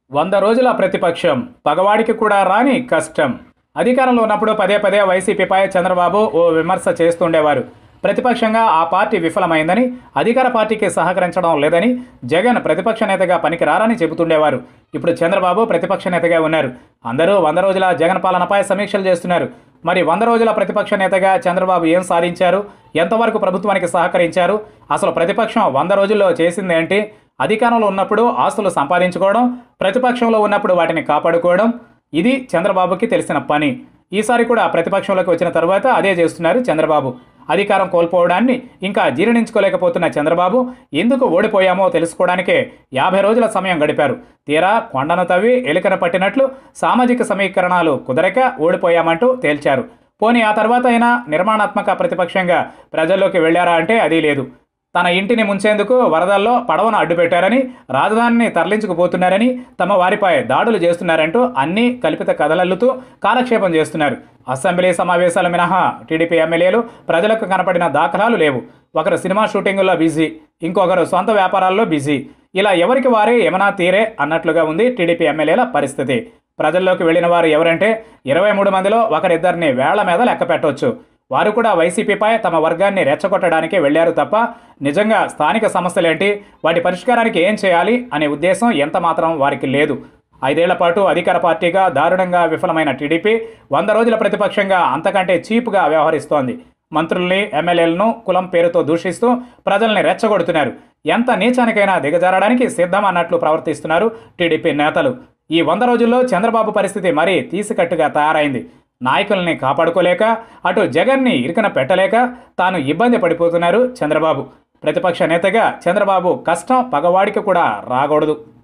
వంద రోజుల ప్రతిపక్షం పగవాడికి కూడా రాని కష్టం అధికారంలో ఉన్నప్పుడు పదే పదే వైసీపీపై చంద్రబాబు ఓ విమర్శ చేస్తుండేవారు ప్రతిపక్షంగా ఆ పార్టీ విఫలమైందని అధికార పార్టీకి సహకరించడం లేదని జగన్ ప్రతిపక్ష నేతగా పనికిరారని చెబుతుండేవారు ఇప్పుడు చంద్రబాబు ప్రతిపక్ష నేతగా ఉన్నారు అందరూ వంద రోజుల జగన్ పాలనపై సమీక్షలు చేస్తున్నారు మరి వంద రోజుల ప్రతిపక్ష నేతగా చంద్రబాబు ఏం సాధించారు ఎంతవరకు ప్రభుత్వానికి సహకరించారు అసలు ప్రతిపక్షం వంద రోజుల్లో చేసింది ఏంటి అధికారంలో ఉన్నప్పుడు ఆస్తులు సంపాదించుకోవడం ప్రతిపక్షంలో ఉన్నప్పుడు వాటిని కాపాడుకోవడం ఇది చంద్రబాబుకి తెలిసిన పని ఈసారి కూడా ప్రతిపక్షంలోకి వచ్చిన తర్వాత అదే చేస్తున్నారు చంద్రబాబు అధికారం కోల్పోవడాన్ని ఇంకా జీర్ణించుకోలేకపోతున్న చంద్రబాబు ఎందుకు ఓడిపోయామో తెలుసుకోవడానికే యాభై రోజుల సమయం గడిపారు తీరా కొండను తవ్వి ఎలుకన పట్టినట్లు సామాజిక సమీకరణాలు కుదరక ఓడిపోయామంటూ తేల్చారు పోనీ ఆ తర్వాత అయినా నిర్మాణాత్మక ప్రతిపక్షంగా ప్రజల్లోకి వెళ్ళారా అంటే అది లేదు తన ఇంటిని ముంచేందుకు వరదల్లో పడవను అడ్డుపెట్టారని రాజధానిని తరలించుకుపోతున్నారని తమ వారిపై దాడులు చేస్తున్నారంటూ అన్ని కల్పిత కథలల్లుతూ కాలక్షేపం చేస్తున్నారు అసెంబ్లీ సమావేశాలు మినహా టీడీపీ ఎమ్మెల్యేలు ప్రజలకు కనపడిన దాఖలాలు లేవు ఒకరు సినిమా షూటింగుల్లో బిజీ ఇంకొకరు సొంత వ్యాపారాల్లో బిజీ ఇలా ఎవరికి వారే ఏమన్నా తీరే అన్నట్లుగా ఉంది టీడీపీ ఎమ్మెల్యేల పరిస్థితి ప్రజల్లోకి వెళ్ళిన వారు ఎవరంటే ఇరవై మూడు మందిలో ఒకరిద్దరిని వేళ్ల మీద లెక్క పెట్టవచ్చు వారు కూడా వైసీపీపై తమ వర్గాన్ని రెచ్చగొట్టడానికి వెళ్లారు తప్ప నిజంగా స్థానిక సమస్యలేంటి వాటి పరిష్కారానికి ఏం చేయాలి అనే ఉద్దేశం ఎంత మాత్రం వారికి లేదు ఐదేళ్ల పాటు అధికార పార్టీగా దారుణంగా విఫలమైన టీడీపీ వంద రోజుల ప్రతిపక్షంగా అంతకంటే చీప్గా వ్యవహరిస్తోంది మంత్రుల్ని ఎమ్మెల్యేలను కులం పేరుతో దూషిస్తూ ప్రజల్ని రెచ్చగొడుతున్నారు ఎంత నీచానికైనా దిగజారడానికి సిద్ధం అన్నట్లు ప్రవర్తిస్తున్నారు టీడీపీ నేతలు ఈ వంద రోజుల్లో చంద్రబాబు పరిస్థితి మరీ తీసికట్టుగా తయారైంది నాయకుల్ని కాపాడుకోలేక అటు జగన్ని ఇరుకన పెట్టలేక తాను ఇబ్బంది పడిపోతున్నారు చంద్రబాబు ప్రతిపక్ష నేతగా చంద్రబాబు కష్టం పగవాడికి కూడా రాకూడదు